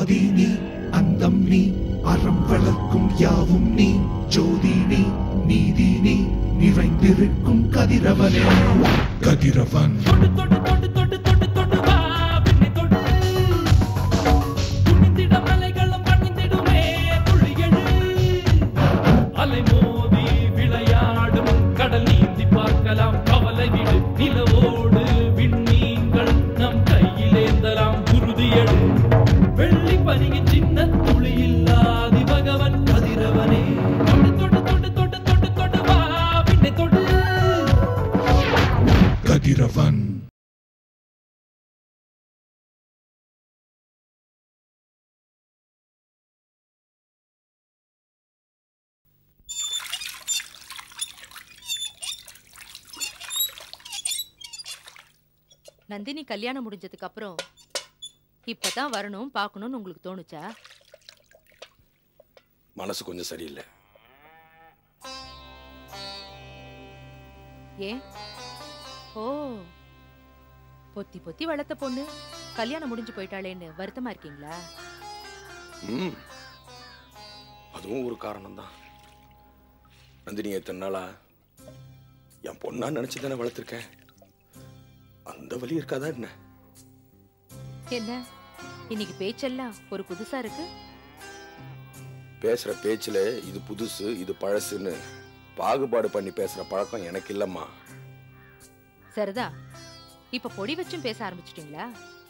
ஆதி நீ அந்தம் நீ அறம் வளர்க்கும் யாவும் நீ ஜோதி நீ நீதி நீ நிறைந்திருக்கும் கதிரவனே கதிரவன் தொட்டு தொட்டு தொட்டு தொட்டு தொட்டு தொட்டு வா பின்னே தொட்டு துணிந்திட மலைகளும் பணிந்திடுமே துளியழு அலை மோதி விளையாடும் கடல் நீந்தி பார்க்கலாம் கவலை விடு நிலவோடு விண்மீன்கள் நம் கையிலேந்தலாம் உறுதியடு வெள்ளி பனியின் சின்ன துளி இல்லாதி பகவன் கதிரவனே தொட்டு தொட்டு தொட்டு தொட்டு தொட்டு தொட்டு வா பின்னே தொட்டு கதிரவன் நந்தினி கல்யாணம் முடிஞ்சதுக்கு அப்புறம் இப்பதான் வரணும் பார்க்கணும்னு உங்களுக்கு தோணுச்சா மனசு கொஞ்சம் சரியில்லை ஏன் ஓ பொத்தி பொத்தி வளர்த்த பொண்ணு கல்யாணம் முடிஞ்சு போயிட்டாளேன்னு வருத்தமா இருக்கீங்களா ம் அதுவும் ஒரு காரணம் தான் நந்தினி எத்தனை நாளா என் பொண்ணா நினைச்சு தானே வளர்த்துருக்கேன் அந்த வலி இருக்காதா என்ன என்ன இன்னைக்கு பேச்செல்லாம் ஒரு புதுசா இருக்கு பேசுற பேச்சுல இது புதுசு இது பழசுன்னு பாகுபாடு பண்ணி பேசுற பழக்கம் எனக்கு இல்லம்மா சரிதா இப்ப பொடி வச்சும் பேச ஆரம்பிச்சிட்டீங்களா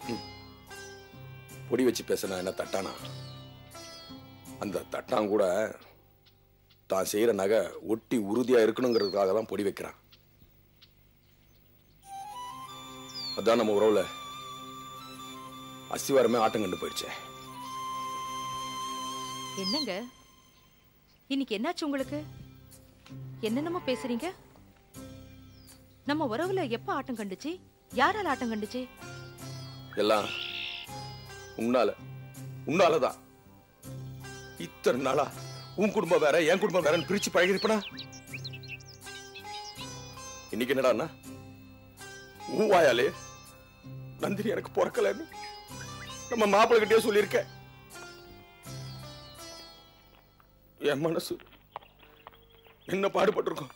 பொடி வச்சு பேசினா என்ன தட்டானா அந்த தட்டான் கூட தான் செய்யற நகை ஒட்டி உறுதியா இருக்கணுங்கிறதுக்காக தான் பொடி வைக்கிறான் அதான் நம்ம உறவுல அஸ்திவாரமே ஆட்டம் கண்டு போயிடுச்சே என்னங்க இன்னைக்கு என்னாச்சு உங்களுக்கு என்னென்னமோ பேசுறீங்க நம்ம உறவுல எப்ப ஆட்டம் கண்டுச்சு யாரால ஆட்டம் கண்டுச்சு எல்லாம் உன்னால உன்னாலதான் இத்தனை நாளா உன் குடும்பம் வேற என் குடும்பம் வேறன்னு பிரிச்சு பழகிருப்பனா இன்னைக்கு என்னடான்னா உன் வாயாலே நந்தினி எனக்கு பிறக்கலன்னு நம்ம மாப்பிள்ளை கிட்டே சொல்லியிருக்க என் மனசு என்ன பாடுபட்டிருக்கோம்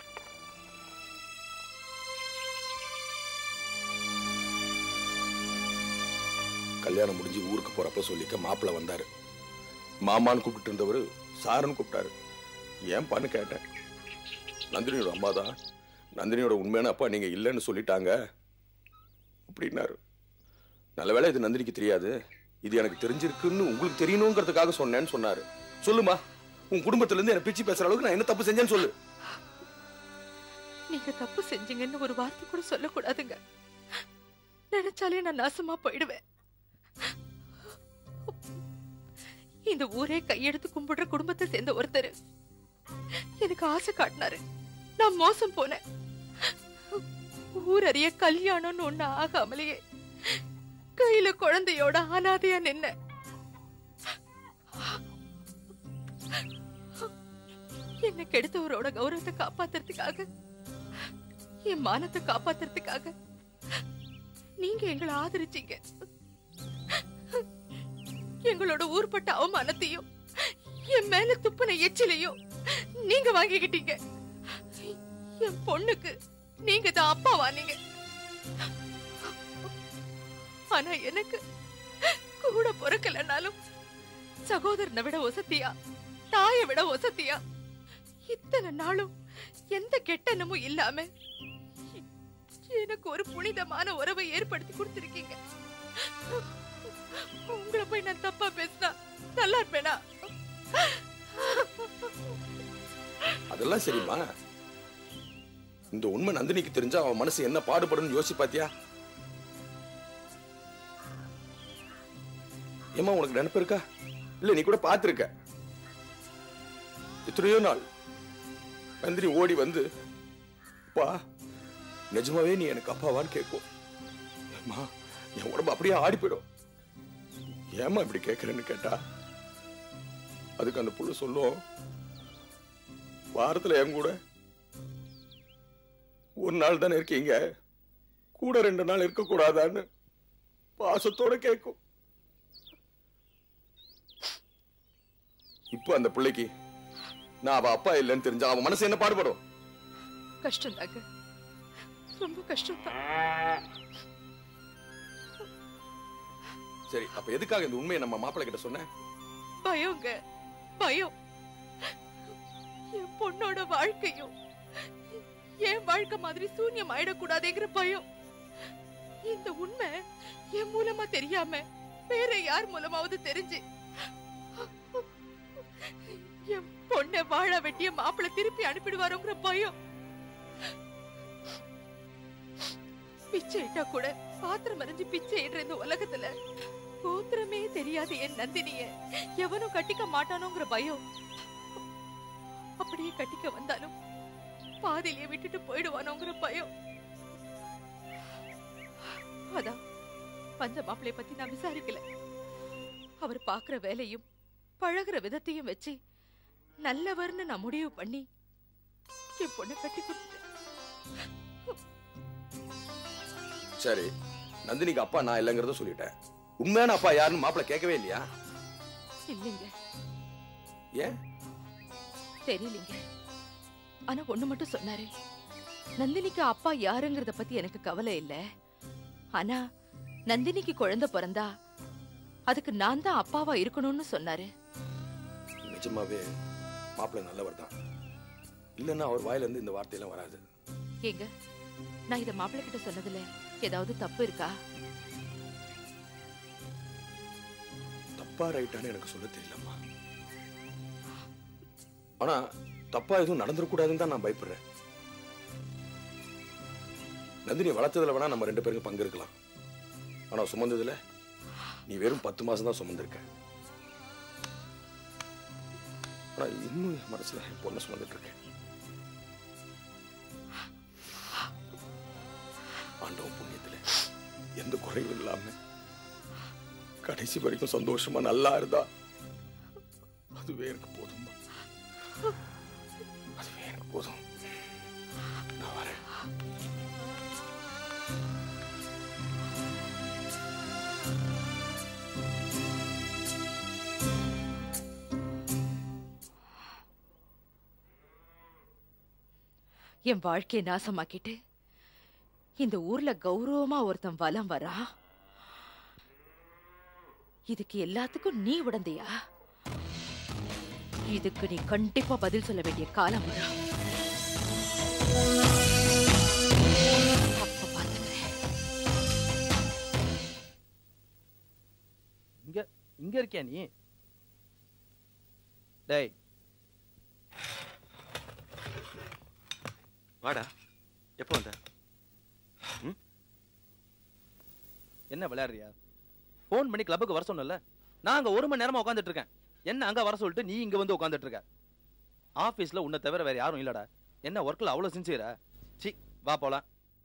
கல்யாணம் முடிஞ்சு ஊருக்கு போறப்ப சொல்லிக்க மாப்பிள்ளை வந்தாரு மாமான்னு கூப்பிட்டு இருந்தவர் சாருன்னு கூப்பிட்டாரு ஏன்பான்னு கேட்டேன் நந்தினியோட அம்மா தான் நந்தினியோட உண்மையான அப்பா நீங்க இல்லைன்னு சொல்லிட்டாங்க அப்படின்னாரு நல்ல வேளை இது நந்தினிக்கு தெரியாது இது எனக்கு தெரிஞ்சிருக்குன்னு உங்களுக்கு தெரியணுங்கிறதுக்காக சொன்னேன்னு சொன்னாரு சொல்லுமா உன் குடும்பத்துல இருந்து என்ன பிச்சு பேசுற அளவுக்கு நான் என்ன தப்பு செஞ்சேன்னு சொல்லு நீங்க தப்பு செஞ்சீங்கன்னு ஒரு வார்த்தை கூட சொல்லக்கூடாதுங்க நினைச்சாலே நான் நாசமா போயிடுவேன் இந்த ஊரே கையெடுத்து கும்பிடுற குடும்பத்தை சேர்ந்த ஒருத்தர் எனக்கு ஆசை காட்டினாரு நான் மோசம் போனேன் ஊரறிய கல்யாணம்னு ஒண்ணு ஆகாமலேயே கையில குழந்தையோட அனாதையா நின்ன என்ன கெடுத்தவரோட கௌரவத்தை காப்பாத்துறதுக்காக என் மானத்தை காப்பாத்துறதுக்காக நீங்க எங்களை ஆதரிச்சீங்க எங்களோட ஊர்பட்ட அவமானத்தையும் என் மேல துப்புன எச்சிலையும் நீங்க வாங்கிக்கிட்டீங்க என் பொண்ணுக்கு நீங்க தான் அப்பாவா நீங்க ஆனா எனக்கு கூட பிறக்கலனாலும் சகோதரனை விட ஒசத்தியா தாயை விட ஒசத்தியா இத்தனை நாளும் எந்த கெட்டனமும் இல்லாம எனக்கு ஒரு புனிதமான உறவை ஏற்படுத்தி கொடுத்திருக்கீங்க உங்களை போய் நான் தப்பா பேசினா நல்லா இருப்பேனா அதெல்லாம் சரிம்மா இந்த உண்மை நந்தினிக்கு தெரிஞ்சா அவன் மனசு என்ன பாடுபடும்னு யோசிச்சு பாத்தியா ஏமா உனக்கு நினைப்பு இருக்கா இல்ல நீ கூட பார்த்திருக்க எத்தனையோ நாள் நந்தினி ஓடி வந்து அப்பா நிஜமாவே நீ எனக்கு அப்பாவான்னு கேட்கும் ஏம்மா என் உடம்பு அப்படியே ஆடி போயிடும் ஏமா இப்படி கேட்கறேன்னு கேட்டா அதுக்கு அந்த புள்ள சொல்லும் வாரத்துல என் கூட ஒரு நாள் தானே இருக்கீங்க கூட ரெண்டு நாள் இருக்க கூடாதான்னு பாசத்தோட கேட்கும் இப்போ அந்த பிள்ளைக்கு நான் அவ அப்பா இல்லைன்னு தெரிஞ்சா அவன் மனசு என்ன பாடுபடும் கஷ்டம் தாங்க ரொம்ப கஷ்டம் தான் சரி அப்ப எதுக்காக இந்த உண்மையை நம்ம மாப்பிள்ளை கிட்ட சொன்ன பயங்க பயம் என் பொண்ணோட வாழ்க்கையும் என் வாழ்க்கை மாதிரி சூன்யம் ஆயிடக்கூடாதுங்கிற பயம் இந்த உண்மை என் மூலமா தெரியாம வேற யார் மூலமாவது தெரிஞ்சு என் பொண்ணை வாழ வெட்டிய மாப்பிள்ளை திருப்பி அனுப்பிடுவாரோங்கிற பயம் பிச்சை இட்டா கூட பாத்திரம் அறிஞ்சு பிச்சை இடுற இந்த உலகத்துல கோத்திரமே தெரியாத என் நந்தினிய எவனும் கட்டிக்க மாட்டானோங்கிற பயம் அப்படியே கட்டிக்க வந்தாலும் பாதியிலே விட்டுட்டு போயிடுவானோங்கிற பயம் அதான் பஞ்ச மாப்பிளைய பத்தி நான் விசாரிக்கல அவர் பாக்குற வேலையும் பழகுற விதத்தையும் வச்சு நல்லவர்னு நான் முடிவு பண்ணி என் பொண்ணை கட்டி கொடுத்துட்டேன் சரி நந்தினிக்கு அப்பா நான் இல்லைங்கிறத சொல்லிட்டேன் உண்மையான அப்பா யாருன்னு மாப்பிள்ளை கேட்கவே இல்லையா இல்லைங்க ஏன் தெரியலீங்க ஆனா ஒண்ணு மட்டும் சொன்னாரு நந்தினிக்கு அப்பா யாருங்கறத பத்தி எனக்கு கவலை இல்ல ஆனா நந்தினிக்கு குழந்தை பிறந்தா அதுக்கு நான் தான் அப்பாவா இருக்கணும்னு சொன்னாரு நிஜமாவே மாப்பிள்ளை நல்லவர் தான் இல்லைன்னா அவர் வாயில இருந்து இந்த வார்த்தையெல்லாம் வராது ஏங்க நான் இத மாப்பிள்ளை கிட்ட சொன்னதுல ஏதாவது தப்பு இருக்கா தப்பா ரைட்டான்னு எனக்கு சொல்ல தெரியலம்மா ஆனா தப்பா எதுவும் நடந்துடக்கூடாதுன்னு தான் நான் பயப்படுறேன் நந்தினி வளர்த்ததுல வேணா நம்ம ரெண்டு பேருக்கு பங்கு இருக்கலாம் ஆனா சுமந்ததுல நீ வெறும் பத்து மாசம் தான் சுமந்திருக்க ஆனா இன்னும் என் மனசுல என் பொண்ணை சுமந்துட்டு இருக்கேன் ஆண்டவன் புண்ணியத்துல எந்த குறையும் இல்லாம கடைசி வரைக்கும் சந்தோஷமா நல்லா இருந்தா அதுவே எனக்கு போதும்மா அதுவே எனக்கு போதும் நான் வரேன் என் வாழ்க்கையை நாசமாக்கிட்டு இந்த ஊர்ல கௌரவமா ஒருத்தன் வலம் வரா இதுக்கு எல்லாத்துக்கும் நீ உடந்தையா இதுக்கு நீ கண்டிப்பா பதில் சொல்ல வேண்டிய காலம் வரும் அப்ப பார்த்துக்கிறேன் இங்க இங்க இருக்கியா நீ டேய் வாடா எப்போ வந்த என்ன விளையாடுறியா ஃபோன் பண்ணி கிளப்புக்கு வர சொன்னல நான் அங்க ஒரு மணி நேரமா உட்காந்துட்டு இருக்கேன் என்ன அங்க வர சொல்லிட்டு நீ இங்க வந்து உட்காந்துட்டு இருக்க ஆபீஸ்ல உன்னை தவிர வேற யாரும் இல்லடா என்ன ஒர்க்ல அவ்வளவு சின்சியரா சி வா போலாம்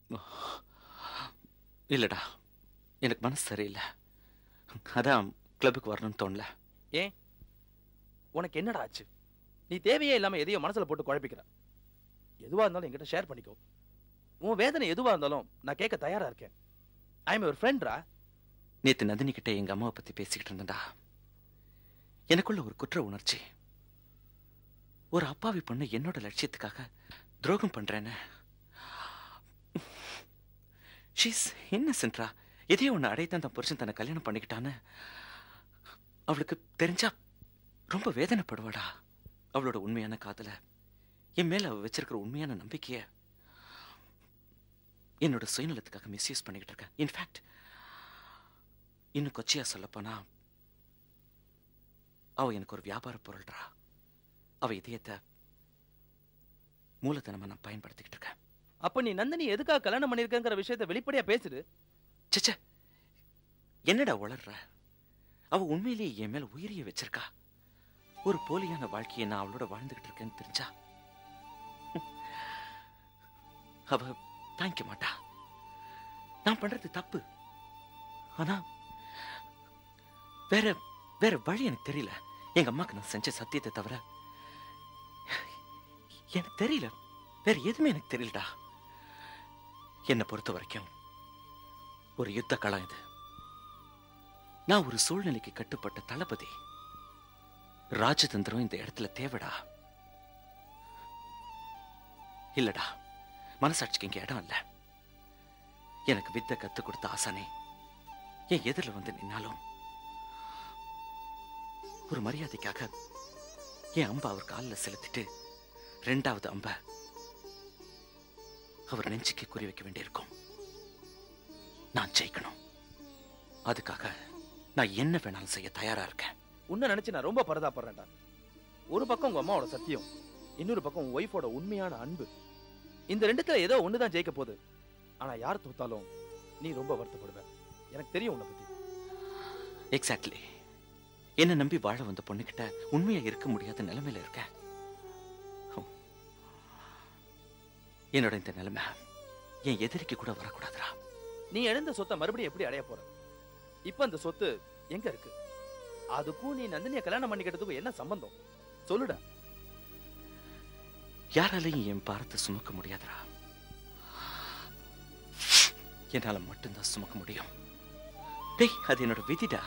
இல்லடா எனக்கு மனசு சரியில்லை அதான் கிளப்புக்கு வரணும்னு தோணல உனக்கு என்னடா ஆச்சு நீ தேவையே இல்லாம எதையோ மனசுல போட்டு குழப்பிக்கிற எதுவா இருந்தாலும் என்கிட்ட ஷேர் பண்ணிக்கோ உன் வேதனை எதுவா இருந்தாலும் நான் கேட்க தயாரா இருக்கேன் ஐ எம் ஒரு ஃப்ரெண்ட்ரா நேத்து நந்தினி கிட்ட எங்க அம்மாவை பத்தி பேசிக்கிட்டு இருந்தேன்டா எனக்குள்ள ஒரு குற்ற உணர்ச்சி ஒரு அப்பாவி பொண்ணு என்னோட லட்சியத்துக்காக துரோகம் பண்றேன்னு ஷீஸ் இன்னசென்ட்ரா எதையோ ஒன்று அடைத்தான் தன் புருஷன் தன்னை கல்யாணம் பண்ணிக்கிட்டான்னு அவளுக்கு தெரிஞ்சா ரொம்ப வேதனைப்படுவாடா அவளோட உண்மையான காதல என் மேல அவ வச்சிருக்கிற உண்மையான நம்பிக்கைய என்னோட சுயநலத்துக்காக மிஸ்யூஸ் பண்ணிக்கிட்டு இருக்கேன் இன்ஃபேக்ட் இன்னும் கொச்சையா சொல்லப்போனா அவ எனக்கு ஒரு வியாபார பொருள்றா அவ இதயத்தை மூலதனமா நான் பயன்படுத்திக்கிட்டு இருக்கேன் அப்ப நீ நந்தினி எதுக்காக கல்யாணம் பண்ணிருக்கங்கிற விஷயத்த வெளிப்படையா பேசுடு ச்சே என்னடா உளர்ற அவ உண்மையிலேயே என் மேல உயிரிய வச்சிருக்கா ஒரு போலியான வாழ்க்கையை நான் அவளோட வாழ்ந்துகிட்டு இருக்கேன்னு தெரிஞ்சா அவ தாங்கிக்க மாட்டா நான் பண்றது தப்பு ஆனா வேற வேற வழி எனக்கு தெரியல எங்க அம்மாக்கு நான் செஞ்ச சத்தியத்தை தவிர எனக்கு தெரியல வேற எதுவுமே எனக்கு தெரியலடா என்னை பொறுத்த வரைக்கும் ஒரு யுத்த களம் இது நான் ஒரு சூழ்நிலைக்கு கட்டுப்பட்ட தளபதி ராஜதந்திரம் இந்த இடத்துல தேவைடா இல்லடா மனசாட்சிக்கு இங்க இடம் இல்ல எனக்கு வித்தை கத்து கொடுத்த ஆசானே என் எதிரில் வந்து நின்னாலும் ஒரு மரியாதைக்காக என் அம்ப அவர் காலில் செலுத்திட்டு ரெண்டாவது அம்ப அவர் நெஞ்சுக்கு குறி வைக்க வேண்டியிருக்கும் நான் ஜெயிக்கணும் அதுக்காக நான் என்ன வேணாலும் செய்ய தயாரா இருக்கேன் உன்னை நினைச்சு நான் ரொம்ப பரதாப்படுறேன்டா ஒரு பக்கம் உங்க அம்மாவோட சத்தியம் இன்னொரு பக்கம் உன் ஒய்ஃபோட உண்மையான அன்பு இந்த ரெண்டுத்துல ஏதோ ஒண்ணுதான் ஜெயிக்க போகுது ஆனா யார் தோத்தாலும் நீ ரொம்ப வருத்தப்படுவ எனக்கு தெரியும் உன்னை பத்தி எக்ஸாக்ட்லி என்ன நம்பி வாழ வந்த பொண்ணுகிட்ட உண்மையா இருக்க முடியாத நிலைமையில இருக்கேன் ஹம். என்னோட இந்த நிலைமை என் எதிரிக்கு கூட வரக்கூடாதுடா நீ எழுந்த சொத்தை மறுபடியும் எப்படி அடைய போற இப்ப அந்த சொத்து எங்க இருக்கு அதுக்கும் நீ நந்தினிய கல்யாணம் பண்ணிக்கிட்டதுக்கும் என்ன சம்பந்தம் சொல்லுடா யாராலையும் என் பாரத்தை சுமக்க முடியாதுடா என்னால மட்டும்தான் சுமக்க முடியும் டேய் அது என்னோட விதிடா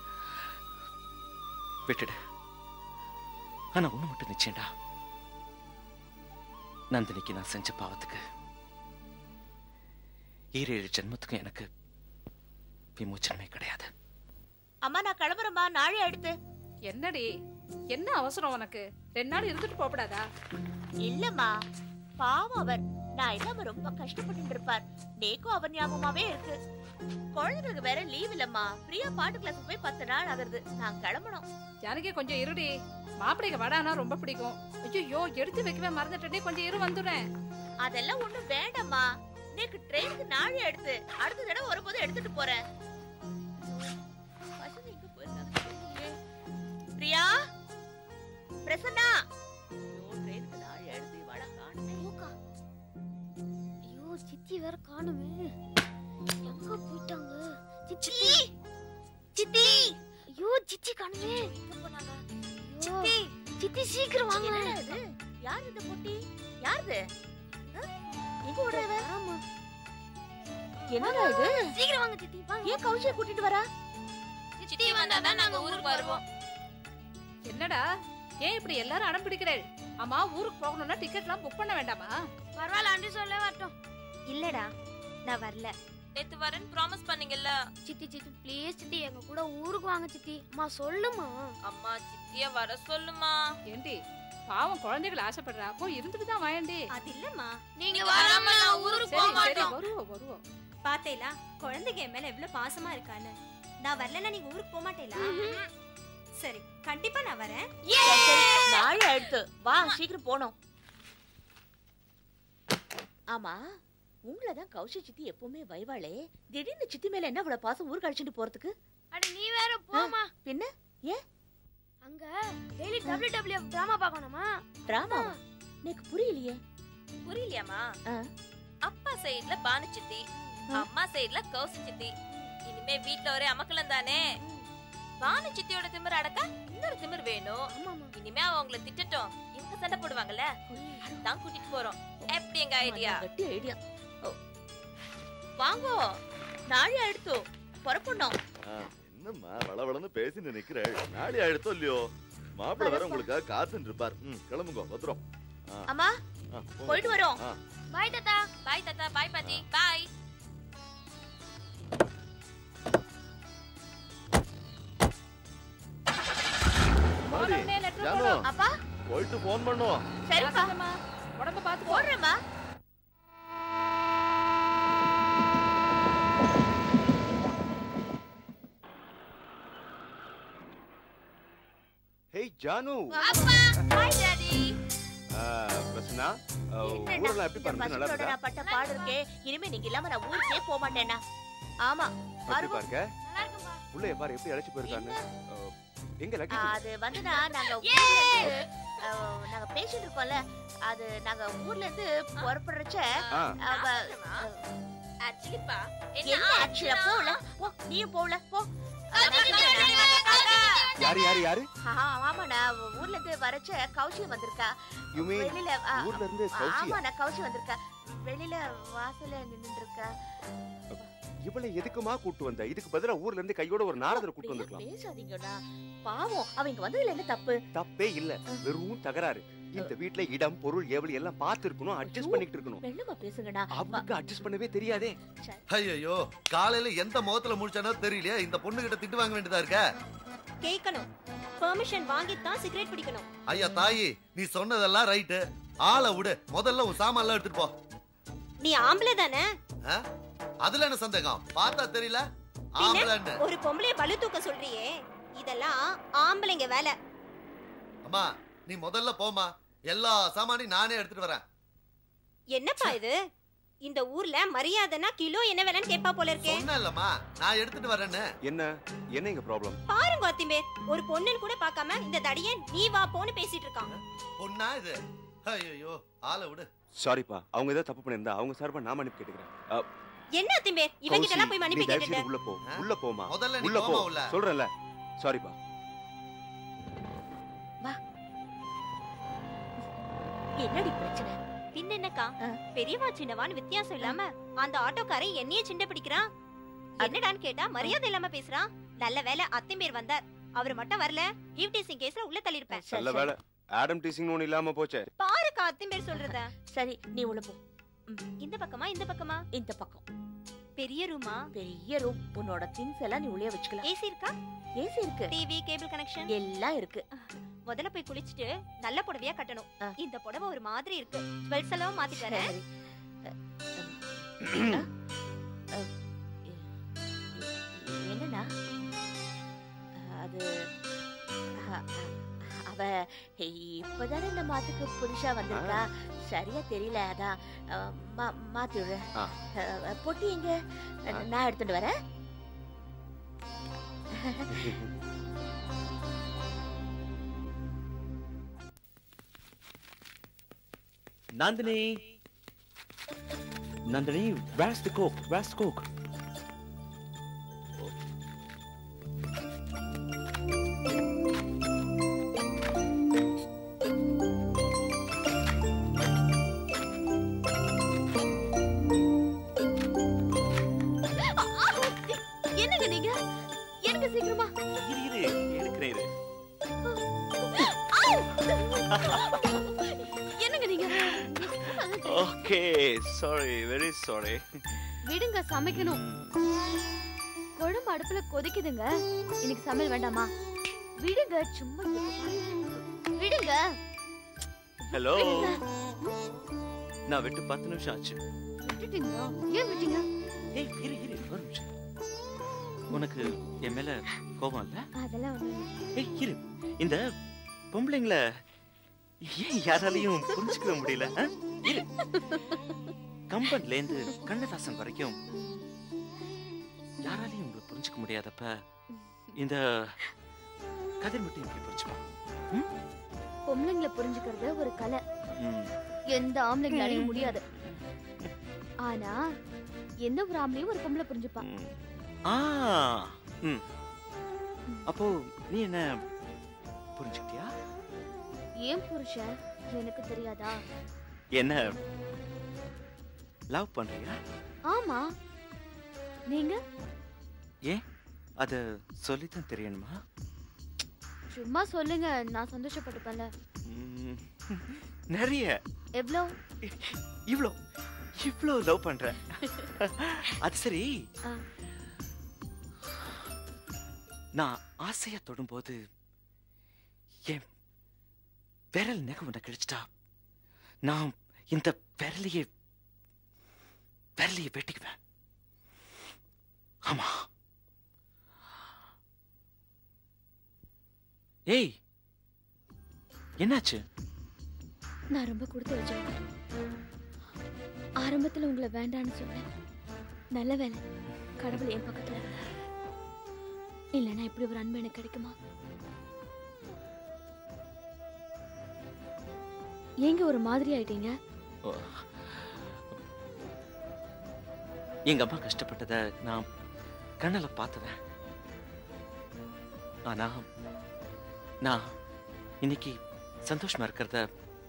விட்டுடு ஆனா ஒண்ணு மட்டும் நிச்சயம்டா நந்தினிக்கு நான் செஞ்ச பாவத்துக்கு ஈரேழு ஜென்மத்துக்கும் எனக்கு விமோச்சனமே கிடையாது அம்மா நான் கிளம்புறேம்மா நாளை அடுத்து என்னடி என்ன அவசரம் உனக்கு ரெண்டு நாள் இருந்துட்டு போகக்கூடாதா இல்லம்மா பாவம் அவர் நான் இல்லாம ரொம்ப கஷ்டப்பட்டு இருப்பார் நேக்கும் அவர் ஞாபகமாவே இருக்கு குழந்தைகளுக்கு வேற லீவ் இல்லம்மா பிரியா பாட்டு கிளாஸ் போய் பத்து நாள் ஆகுது நான் கிளம்பணும் ஜானகி கொஞ்சம் இருடி மாப்பிள்ளைக்கு வடானா ரொம்ப பிடிக்கும் ஐயோ எடுத்து வைக்கவே மறந்துட்டே கொஞ்சம் இரு வந்துடுறேன் அதெல்லாம் ஒண்ணும் வேண்டாம்மா நேக்கு ட்ரெயினுக்கு நாளை எடுத்து அடுத்த தடவை வரும்போது எடுத்துட்டு போறேன் பசங்க எங்க போயிருக்காங்க தெரியலையே. பிரியா பிரசன்னா ஐயோ ட்ரெயினுக்கு நாளை எடுத்து இவாள காணுமே ஐயோ சித்தி வேற காணுமே எங்க போயிட்டாங்க சித்தி சித்தி ஐயோ சித்தி காணுமே சித்தி சித்தி சீக்கிரம் வாங்க என்னடா இது யார் இந்த பொட்டி யாருது ஆ? எங்க ஓடுறவ ஆமா என்னடா இது சீக்கிரம் வாங்க சித்தி வாங்க ஏன் கௌஷிய கூட்டிட்டு வரா சித்தி வந்தாதான் நாங்க ஊருக்கு வருவோம் என்னடா ஏன் இப்படி எல்லாரும் அடம் பிடிக்கிறேள் ஆமா ஊருக்கு போகணும்னா டிக்கெட்லாம் புக் பண்ண வேண்டாமா பரவாயில்ல ஆண்டி சொல்ல வரட்டும் இல்லடா நான் வரல நேத்து வரேன்னு ப்ராமிஸ் பண்ணீங்கல்ல சித்தி சித்தி ப்ளீஸ் சித்தி எங்க கூட ஊருக்கு வாங்க சித்தி அம்மா சொல்லுமா அம்மா சித்திய வர சொல்லுமா ஏண்டி பாவம் குழந்தைகள் ஆசைப்படுறா போய் இருந்துட்டு தான் வாயண்டி அது இல்லம்மா நீங்க வராம நான் ஊருக்கு சரி போக சரி மாட்டோம் வருவோம் வருவோம் பாத்தேலா குழந்தைங்க என் மேல எவ்வளவு பாசமா இருக்கான்னு நான் வரலன்னா நீங்க ஊருக்கு போக மாட்டேலா சரி கண்டிப்பா நான் வரேன் நாளை எடுத்து வா சீக்கிரம் போனோம் ஆமா உங்களை தான் கௌஷி சித்தி எப்பவுமே வைவாளே திடீர்னு சித்தி மேல என்ன இவ்வளவு பாசம் ஊருக்கு அழைச்சிட்டு போறதுக்கு அட நீ வேற போமா பின்ன அங்க டெய்லி டபிள்யூ டபிள்யூ டிராமா பார்க்கணுமா டிராமாவா எனக்கு புரியலையே புரியலையாமா ஆ. அப்பா சைடுல பானு சித்தி அம்மா சைடுல கௌசி சித்தி இனிமே வீட்ல ஒரே அமக்கலம் தானே பானு சித்தியோட திமிர் அடக்க இன்னொரு திமிர் வேணும் ஆமாமா இனிமே அவங்கள திட்டட்டும் இவங்க சண்டை போடுவாங்கல்ல அதான் கூட்டிட்டு போறோம் எப்படி எங்க ஐடியா கட்டி ஐடியா வாங்கோ நாளை எடுத்து புறப்படணும் ஆ, என்னம்மா வளவளன்னு பேசிட்டு நிக்கிறேள் நாளை ஆயிடுத்தோ இல்லையோ மாப்பிள்ளை வேற உங்களுக்காக காத்துட்டு இருப்பார் ம் கிளம்புங்க பத்திரம் ஆ, அம்மா ஆ, போங்க. போயிட்டு வரோம் ஆ. பாய் தாத்தா பாய் தாத்தா பாய் பாட்டி பாய் மாடி, உடனே letter ஜானு, போடும். அப்பா போயிட்டு போன் பண்ணுவோம் சரிப்பா ஜாக்கிரதைம்மா. உடம்ப பாத்து போ போடுறேம்மா ஹேய் ஜானு அப்பா ஹாய் டாடி ஆ, பிரசன்னா ஆ, என்னண்ணா, ஊரெல்லாம் எப்படி இந்த பாருங்க நல்லா பசங்களோட இருக்கா நான் பட்ட பாடு இருக்கே இனிமே நீங்க இல்லாம நான் ஊருக்கே போக மாட்டேனா ஆமா எப்படி வருவோம். பாருங்க நல்லா இருக்கும்பா புள்ளைய பாரு எப்படி அழைச்சு போயிருக்கான்னு ஆ, எங்க லக்கி அது வந்துனா நாங்க ஊர்ல இருந்து அஹ், நாங்க பேசிட்டு இருக்கோம்ல அது நாங்க ஊர்ல இருந்து புறப்படுறச்ச ஆ அவ ஆக்சுவலிப்பா என்ன ஆச்சுல போல போ நீயும் போல போ யாரு யாரு யாரு ஆமாண்ணா ஊர்ல இருந்து வரச்ச கௌஷியம் வந்திருக்கா You mean வெளியில ஆ, ஊர்ல இருந்து கௌசியா? ஆமாண்ணா கௌஷி வந்திருக்கா வெளியில வாசல்ல நின்னுட்டு இருக்கா இவளை எதுக்குமா கூட்டு வந்த இதுக்கு பதிலா ஊர்ல இருந்து கையோட ஒரு நாரதரை கூட்டு வந்திருக்கலாம் பேசாதீங்கண்ணா பாவம் அவ இங்க வந்ததுல என்ன தப்பு தப்பே இல்ல வெறும் தகராறு இந்த வீட்ல இடம் பொருள் ஏவல் எல்லாம் பார்த்து இருக்கணும் அட்ஜஸ்ட் பண்ணிட்டு இருக்கணும் மெல்லமா பேசுங்கண்ணா அவனுக்கு அட்ஜஸ்ட் பண்ணவே தெரியாதே ஐயோ காலையில எந்த முகத்துல முடிச்சானோ தெரியலையா இந்த பொண்ணு கிட்ட திட்டு வாங்க வேண்டியதா இருக்க கேட்கணும் பெர்மிஷன் வாங்கி தான் சிகரெட் பிடிக்கணும் ஐயா தாயி நீ சொன்னதெல்லாம் ரைட்டு ஆளை விடு முதல்ல உன் சாமான்லாம் எடுத்துட்டு போ நீ ஆம்பளை தானே ஆ? அதுல என்ன சந்தேகம் பார்த்தா தெரியல ஆம்பளைன்னு பின்ன ஒரு பொம்பளைய பளு தூக்க சொல்றியே இதெல்லாம் ஆம்பளைங்க வேலை அம்மா நீ முதல்ல போமா எல்லா சாமானையும் நானே எடுத்துட்டு வரேன் என்னப்பா இது இந்த ஊர்ல மரியாதைனா கிலோ என்ன வேலைன்னு கேப்பா போல இருக்கே சொன்னேன்லம்மா நான் எடுத்துட்டு வரேன்னு என்ன என்ன இங்க ப்ராப்ளம் பாருங்க அத்திமே ஒரு பொண்ணுன்னு கூட பார்க்காம இந்த தடிய நீ வா போன்னு பேசிட்டு இருக்கான் பொண்ணா இது ஐயோ ஆளை விடு சாரிப்பா அவங்க ஏதோ தப்பு பண்ணிருந்தா அவங்க சார்பா நான் மன்னிப்பு கேட்டுக்கிறேன் அ, என்ன அத்திமே இவங்கிட்ட எல்லாம் போய் கௌசி, மன்னிப்பு நீ தயவு செய்து கேட்டுட்டு உள்ள போ உள்ள போமா முதல்ல நீ உள்ள போ போம்மா உள்ள. சொல்றேன்ல சாரிப்பா என்னடி பிரச்சனை பின்ன என்னக்கா பெரியவா சின்னவான்னு வித்தியாசம் இல்லாம அந்த ஆட்டோக்காரன் என்னையே சின்ன பிடிக்கிறான் என்னடான்னு கேட்டா மரியாதை இல்லாம பேசுறான் நல்ல வேலை அத்திமேர் வந்தார் அவர் மட்டும் வரல ஈவ் டீசிங் கேஸ்ல உள்ள தள்ளிருப்பேன் நல்ல வேலை ஆடம் டீசிங் ஒண்ணு இல்லாம போச்சே பாருக்கா அத்திமேர் சொல்றத சரி நீ உள்ள போ இந்த பக்கமா இந்த பக்கமா இந்த பக்கம் பெரிய ரூமா பெரிய ரூம் உன்னோட திங்ஸ் எல்லாம் நீ உள்ளே வச்சுக்கலாம் ஏசி இருக்கா ஏசி இருக்கு டிவி கேபிள் கனெக்ஷன் எல்லாம் இருக்கு முதல்ல போய் குளிச்சுட்டு நல்ல புடவையா கட்டணும் இந்த புடவை ஒரு மாதிரி இருக்கு ஜுவல்ஸ் எல்லாம் மாத்திட்டு வரேன் என்னன்னா அது அ- அ- அவ இப்பதானே இந்த மாத்துக்கு புதுசா வந்திருக்கா சரியா தெரியல அதான் அ, மா- மாத்தி விடு ஆ. அ, பொட்டி எங்க நான் எடுத்துட்டு வரேன் Nandini! Nandini, where's the coke? Where's the coke? என்னங்க நீங்க எனக்கு சீக்கிரமா இரு இரு எடுக்கிறேன் இரு என்னங்க நீங்க ஓகே சாரி வெரி சாரி விடுங்க சமைக்கணும் குழம்பு அடுப்புல கொதிக்குதுங்க இன்னைக்கு சமையல் வேண்டாமா விடுங்க சும்மா எப்ப பாரு. விடுங்க ஹலோ நான் விட்டு பத்து நிமிஷம் ஆச்சு விட்டுட்டீங்களா ஏன் விட்டீங்க ஏய் இரு இரு ஒரு நிமிஷம் உனக்கு என் மேல கோபம் இல்ல அதெல்லாம் ஒண்ணும் இல்ல. ஏய் இரு இந்த பொம்பளைங்கள ஏன் யாராலையும் புரிஞ்சுக்கவே முடியல ஆ? இரு கம்பன்ல இருந்து கண்ணதாசன் வரைக்கும் யாராலையும் உங்களை புரிஞ்சுக்க முடியாதப்ப இந்த கதிர் மட்டும் எப்படி புரிஞ்சுப்பான் பொம்பளைங்களை புரிஞ்சுக்கிறது ஒரு கலை ம். எந்த ஆம்பளைங்களாலையும் முடியாது ஆனா எந்த ஒரு ஆம்பளையும் ஒரு பொம்பளை புரிஞ்சுப்பா ஆ ம் அப்போ நீ என்ன புரிஞ்சுக்கிட்டியா ஏன் புருஷன் எனக்கு தெரியாதா என்ன லவ் பண்றியா ஆமா நீங்க ஏன் அத சொல்லித்தான் தெரியணுமா சும்மா சொல்லுங்க நான் சந்தோஷப்பட்டுப்பேன்ல ம், நிறைய எவ்வளோ இவ்ளோ இவ்ளோ லவ் பண்ற அது சரி ஆ. நான் ஆசையா தொடும்போது என் விரல் நெக உன்னை கிழிச்சிட்டா நான் இந்த விரலையே விரலையே வெட்டிக்குவேன் ஆமா ஏய் என்னாச்சு நான் ரொம்ப கொடுத்து வச்சிருக்கேன் ஆரம்பத்துல உங்களை வேண்டான்னு சொன்னேன் நல்ல வேலை கடவுள் என் பக்கத்துல இருந்தார். இல்லைன்னா இப்படி ஒரு அன்பு எனக்கு கிடைக்குமா ஏங்க ஒரு மாதிரி ஆயிட்டீங்க ஓ. எங்க அம்மா கஷ்டப்பட்டத நான் கண்ணால பார்த்தவன் ஆனா நான் இன்னைக்கு சந்தோஷமா இருக்கிறத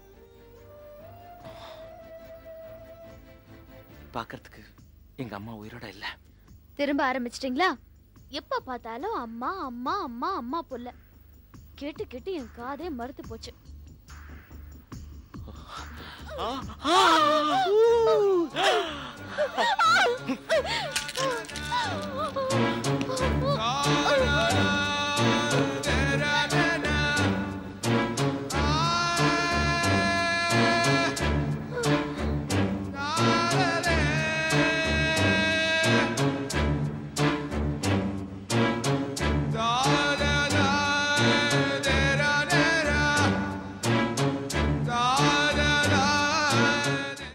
பார்க்கறதுக்கு எங்க அம்மா உயிரோட இல்ல திரும்ப ஆரம்பிச்சிட்டிங்களா எப்ப பார்த்தாலும் அம்மா அம்மா அம்மா அம்மா புள்ள கேட்டு கேட்டு என் காதே மறுத்து போச்சு ஆ